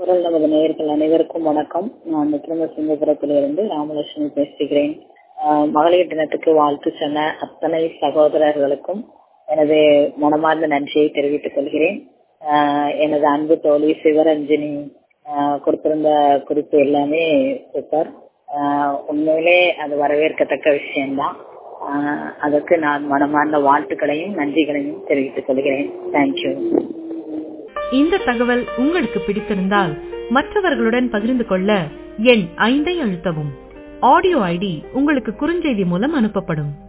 குரல் நமது நேயர்கள் அனைவருக்கும் வணக்கம் நான் முக்கியம சிங்கபுரத்திலிருந்து ராமலட்சுமி பேசுகிறேன் ஆஹ் மகளிர் தினத்துக்கு வாழ்த்து சொன்ன அத்தனை சகோதரர்களுக்கும் எனது மனமார்ந்த நன்றியை தெரிவித்துக் கொள்கிறேன் ஆஹ் எனது அன்பு தோழி சிவரஞ்சனி ஆஹ் கொடுத்திருந்த குறிப்பு எல்லாமே சூப்பர் ஆஹ் உண்மையிலே அது வரவேற்கத்தக்க விஷயம்தான் ஆஹ் அதற்கு நான் மனமார்ந்த வாழ்த்துக்களையும் நன்றிகளையும் தெரிவித்துக் கொள்கிறேன் தேங்க்யூ இந்த தகவல் உங்களுக்கு பிடித்திருந்தால் மற்றவர்களுடன் பகிர்ந்து கொள்ள எண் ஐந்தை அழுத்தவும் ஆடியோ ஐடி உங்களுக்கு குறுஞ்செய்தி மூலம் அனுப்பப்படும்